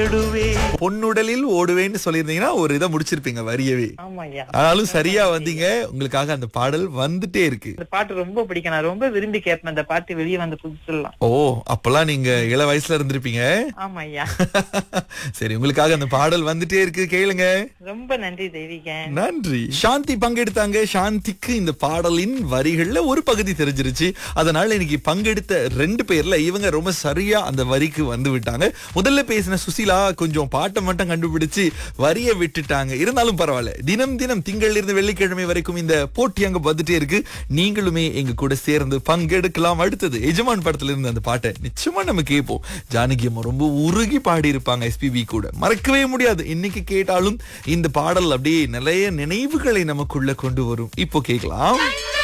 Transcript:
தேடுவே பொன்னுடலில் ஓடுவேன்னு சொல்லியிருந்தீங்கன்னா ஒரு இதை முடிச்சிருப்பீங்க வரியவே ஆமா ஐயா ஆனாலும் சரியா வந்தீங்க உங்களுக்காக அந்த பாடல் வந்துட்டே இருக்கு இந்த பாட்டு ரொம்ப பிடிக்கும் நான் ரொம்ப விரும்பி கேட்பேன் அந்த பாட்டு வெளியே வந்த புதுசுலாம் ஓ அப்பெல்லாம் நீங்க இள வயசுல இருந்திருப்பீங்க ஆமா ஐயா சரி உங்களுக்காக அந்த பாடல் வந்துட்டே இருக்கு கேளுங்க ரொம்ப நன்றி தெய்வீகன் நன்றி சாந்தி பங்கெடுத்தாங்க சாந்திக்கு இந்த பாடலின் வரிகள்ல ஒரு பகுதி தெரிஞ்சிருச்சு அதனால இன்னைக்கு பங்கெடுத்த ரெண்டு பேர்ல இவங்க ரொம்ப சரியா அந்த வரிக்கு வந்து விட்டாங்க முதல்ல பேசின சுசிலா கொஞ்சம் பாட்டை மட்டும் கண்டுபிடிச்சு வரிய விட்டுட்டாங்க இருந்தாலும் பரவாயில்ல தினம் தினம் திங்கள் இருந்து வெள்ளிக்கிழமை வரைக்கும் இந்த போட்டி அங்க வந்துட்டே இருக்கு நீங்களுமே எங்க கூட சேர்ந்து பங்கெடுக்கலாம் அடுத்தது எஜமான் படத்துல இருந்து அந்த பாட்டை நிச்சயமா நம்ம கேட்போம் ஜானகி அம்மா ரொம்ப உருகி பாடி இருப்பாங்க எஸ்பிபி கூட மறக்கவே முடியாது இன்னைக்கு கேட்டாலும் இந்த பாடல் அப்படியே நிறைய நினைவுகளை நமக்குள்ள கொண்டு வரும் இப்போ கேட்கலாம்